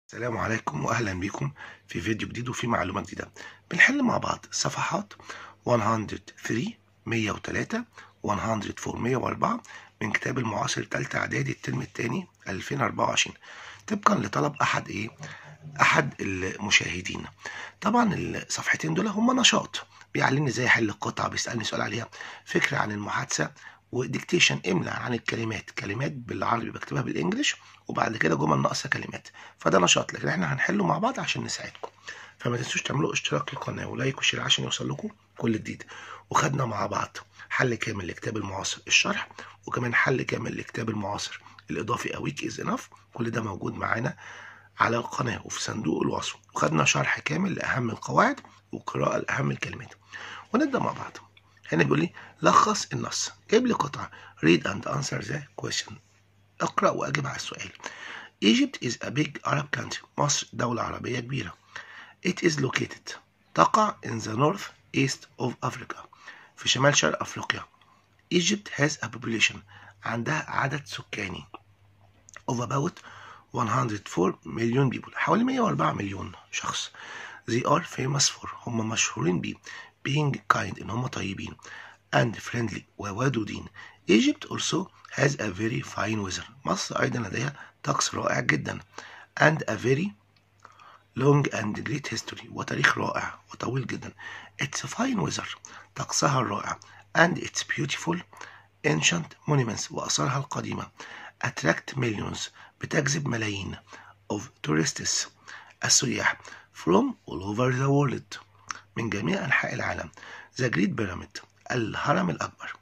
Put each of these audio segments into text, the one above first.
السلام عليكم واهلا بكم في فيديو جديد وفي معلومه جديده بنحل مع بعض صفحات 103 103 104 104 من كتاب المعاصر تالتة اعدادي الترم الثاني 2024 طبقا لطلب احد ايه احد المشاهدين طبعا الصفحتين دول هم نشاط بيعلمني ازاي احل القطعه بيسالني سؤال عليها فكره عن المحادثه وديكتيشن املا عن الكلمات كلمات بالعربي بكتبها بالانجلش وبعد كده جمل ناقصه كلمات فده نشاط لكن احنا هنحله مع بعض عشان نساعدكم فما تنسوش تعملوا اشتراك للقناه ولايك وشير عشان يوصل لكم كل جديد وخدنا مع بعض حل كامل لكتاب المعاصر الشرح وكمان حل كامل لكتاب المعاصر الاضافي اويك از انف كل ده موجود معانا على القناه وفي صندوق الوصف وخدنا شرح كامل لاهم القواعد وقراءه لاهم الكلمات ونبدا مع بعض هنا بيقول لي لخص النص جايب لي قطعه read and answer the question اقرا واجب على السؤال Egypt is a big Arab country مصر دولة عربية كبيرة It is located تقع in the north east of Africa في شمال شرق أفريقيا Egypt has a population عندها عدد سكاني of about 104 مليون people حوالي 104 مليون شخص They are famous for هم مشهورين ب being kind إن هم طيبين and friendly وودودين Egypt also has a very fine weather مصر أيضا لديها طقس رائع جدا and a very long and great history وتاريخ رائع وطويل جدا it's a fine weather طقسها الرائع and its beautiful ancient monuments وآثارها القديمة attract millions بتجذب ملايين of tourists السياح from all over the world من جميع أنحاء العالم the great pyramid الهرم الأكبر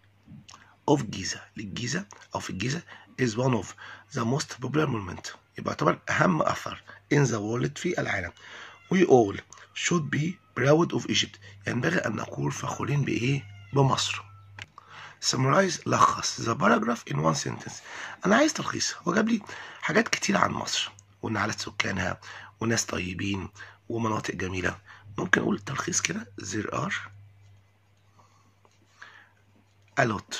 of جيزة للجيزة أو في الجيزة is one of the most popular monument يبقى يعتبر أهم أثر in the world في العالم we all should be proud of Egypt ينبغي أن نكون فخورين بإيه؟ بمصر summarize لخص the paragraph in one sentence أنا عايز تلخيص هو جاب لي حاجات كتير عن مصر وإن عدد سكانها وناس طيبين ومناطق جميلة ممكن أقول تلخيص كده there are a lot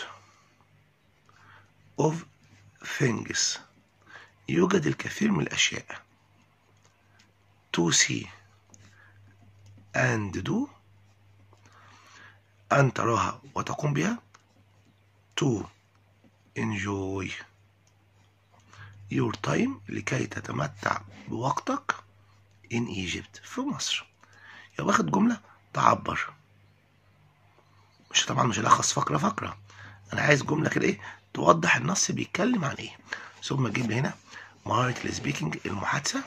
of things يوجد الكثير من الأشياء to see and do أن تراها وتقوم بها to enjoy your time لكي تتمتع بوقتك in Egypt في مصر يبقى واخد جملة تعبر مش طبعا مش هلخص فقرة فقرة أنا عايز جملة كده إيه توضح النص بيتكلم عن إيه ثم أجيب هنا مهارة السبيكنج المحادثة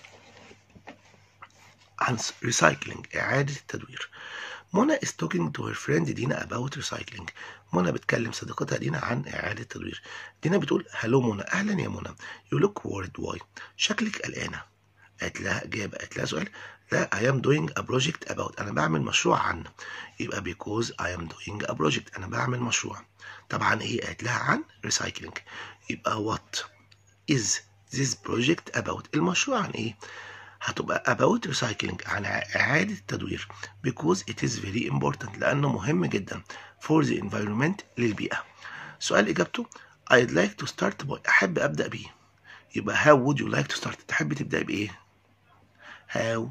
عن ريسايكلينج إعادة التدوير منى is talking to her friend دينا about recycling منى بتكلم صديقتها دينا عن إعادة التدوير دينا بتقول هلو منى أهلا يا منى you look worried why شكلك قلقانة قالت لها إجابة قالت لها سؤال لا I am doing a project about أنا بعمل مشروع عن يبقى because I am doing a project أنا بعمل مشروع طبعا إيه قالت لها عن recycling يبقى what is this project about المشروع عن إيه هتبقى about recycling عن إعادة التدوير because it is very important لأنه مهم جدا for the environment للبيئة سؤال إجابته I'd like to start by أحب أبدأ بيه يبقى how would you like to start تحب تبدأ بإيه how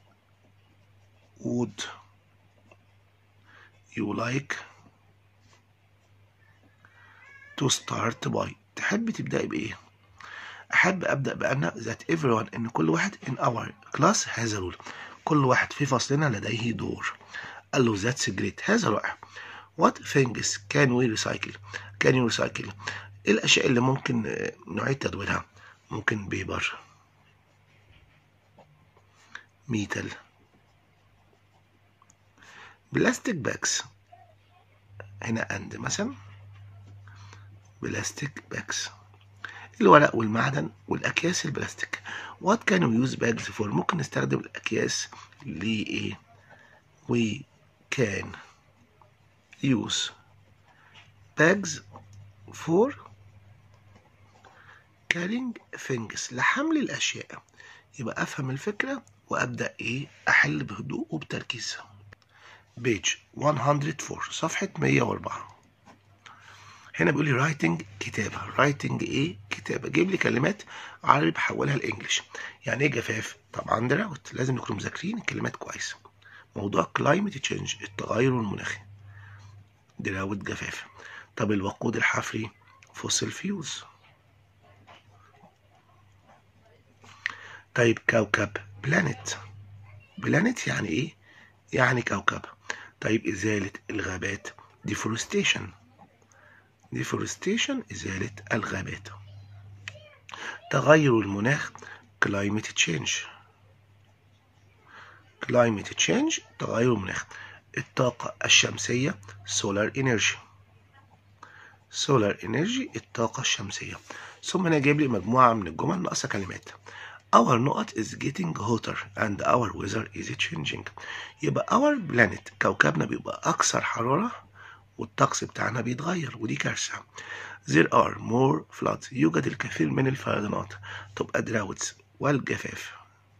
would you like to start by تحب تبدأ بإيه أحب أبدأ بأن that everyone إن كل واحد in our class has a role كل واحد في فصلنا لديه دور قال له that's great هذا رائع what things can we recycle can you recycle إيه الأشياء اللي ممكن نعيد تدويرها ممكن بيبر ميتال بلاستيك باكس هنا اند مثلا بلاستيك باكس الورق والمعدن والاكياس البلاستيك وات كان وي يوز باجز فور ممكن نستخدم الاكياس لايه وي كان يوز باجز فور كارينج things لحمل الاشياء يبقى افهم الفكره وابدا ايه احل بهدوء وبتركيز بيج 104 صفحه 104 هنا بيقول لي writing كتابة writing ايه كتابة جيب لي كلمات عربي بحولها لانجلش يعني ايه جفاف طبعا دراوت لازم نكونوا مذاكرين الكلمات كويس موضوع climate change التغير المناخي دراوت جفاف طب الوقود الحفري فوسيل فيوز طيب كوكب بلانيت بلانيت يعني ايه يعني كوكب طيب ازالة الغابات deforestation deforestation إزالة الغابات تغير المناخ climate change climate change تغير المناخ الطاقة الشمسية solar energy solar energy الطاقة الشمسية ثم أنا جايب لي مجموعة من الجمل ناقصة كلمات Our نقط is getting hotter and our weather is changing يبقى our planet كوكبنا بيبقى أكثر حرارة والطقس بتاعنا بيتغير ودي كارثة There are more floods يوجد الكثير من الفيضانات تبقى droughts والجفاف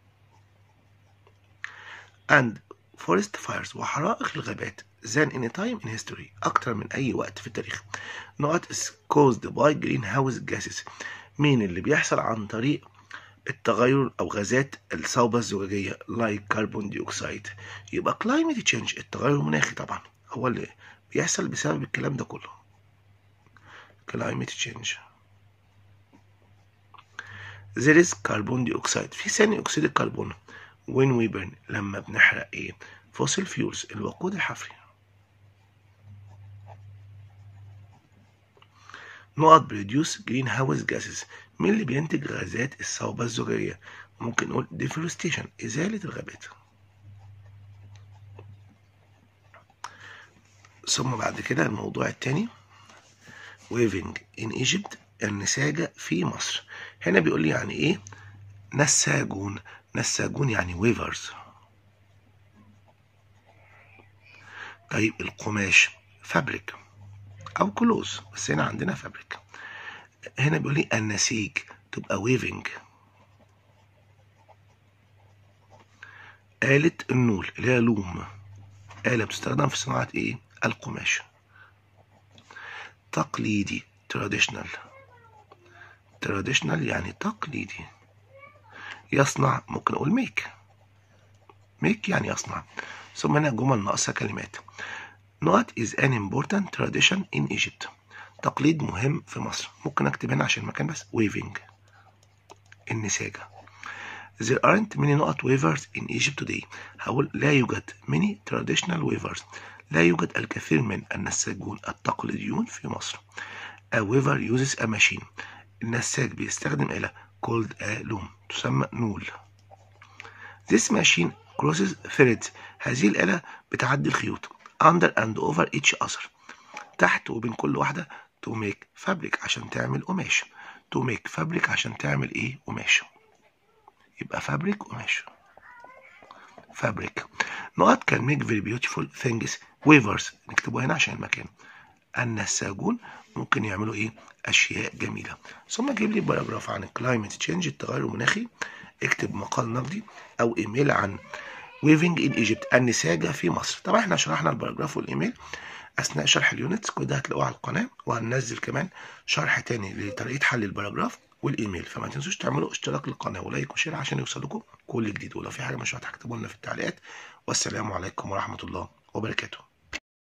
and forest fires وحرائق الغابات than any time in history أكتر من أي وقت في التاريخ نقط is caused by greenhouse gases مين اللي بيحصل عن طريق التغير أو غازات الصوبة الزجاجية like carbon dioxide يبقى climate change التغير المناخي طبعا هو اللي بيحصل بسبب الكلام ده كله climate change there is carbon dioxide في ثاني أكسيد الكربون when we burn لما بنحرق ايه fossil fuels الوقود الحفري نقط بريديوس جرين هاوس جاسز مين اللي بينتج غازات الصوبة الزجاجية ممكن نقول deforestation إزالة الغابات ثم بعد كده الموضوع التاني waving in Egypt النساجة في مصر هنا بيقول لي يعني ايه نساجون نساجون يعني ويفرز طيب القماش فابريك او كلوز بس هنا عندنا فابريك هنا بيقول لي النسيج تبقى ويفنج آلة النول اللي هي لوم آلة بتستخدم في صناعة ايه القماش تقليدي traditional traditional يعني تقليدي يصنع ممكن اقول ميك ميك يعني يصنع ثم هنا جمل ناقصة كلمات نقط is an important tradition in Egypt تقليد مهم في مصر ممكن اكتب هنا عشان المكان بس weaving النساجة There aren't many نقط weavers in Egypt today هقول لا يوجد many traditional weavers لا يوجد الكثير من النساجون التقليديون في مصر A weaver uses a machine النساج بيستخدم آلة called a loom تسمى نول This machine crosses threads هذه الآلة بتعدي الخيوط under and over each other تحت وبين كل واحدة to make fabric عشان تعمل قماش to make fabric عشان تعمل ايه قماش يبقى fabric قماش fabric نقط can make very beautiful things weavers نكتبه هنا عشان المكان النساجون ممكن يعملوا ايه اشياء جميله ثم جيب لي باراجراف عن الكلايمت تشينج التغير المناخي اكتب مقال نقدي او ايميل عن ويفنج ان ايجيبت النساجه في مصر طبعا احنا شرحنا الباراجراف والايميل اثناء شرح اليونتس كل ده هتلاقوه على القناه وهننزل كمان شرح تاني لطريقه حل الباراجراف والايميل فما تنسوش تعملوا اشتراك للقناه ولايك وشير عشان يوصلكم كل جديد ولو في حاجه مش هتكتبوا لنا في التعليقات والسلام عليكم ورحمه الله وبركاته